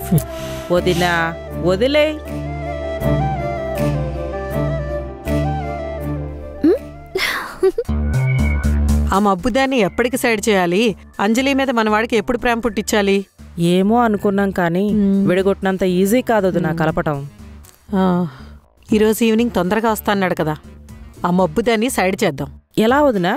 వదినా వదిలే ఆ మబ్బుదాన్ని ఎప్పటికి సైడ్ చేయాలి అంజలి మీద మన వాడికి ఎప్పుడు ప్రేమ పుట్టించాలి ఏమో అనుకున్నాం కానీ విడగొట్టినంత ఈజీ కాదు వదినా కలపటం ఆ, ఈరోజు ఈవినింగ్ తొందరగా వస్తాన్నాడు కదా ఆ మబ్బుదాన్ని సైడ్ చేద్దాం ఎలా వదినా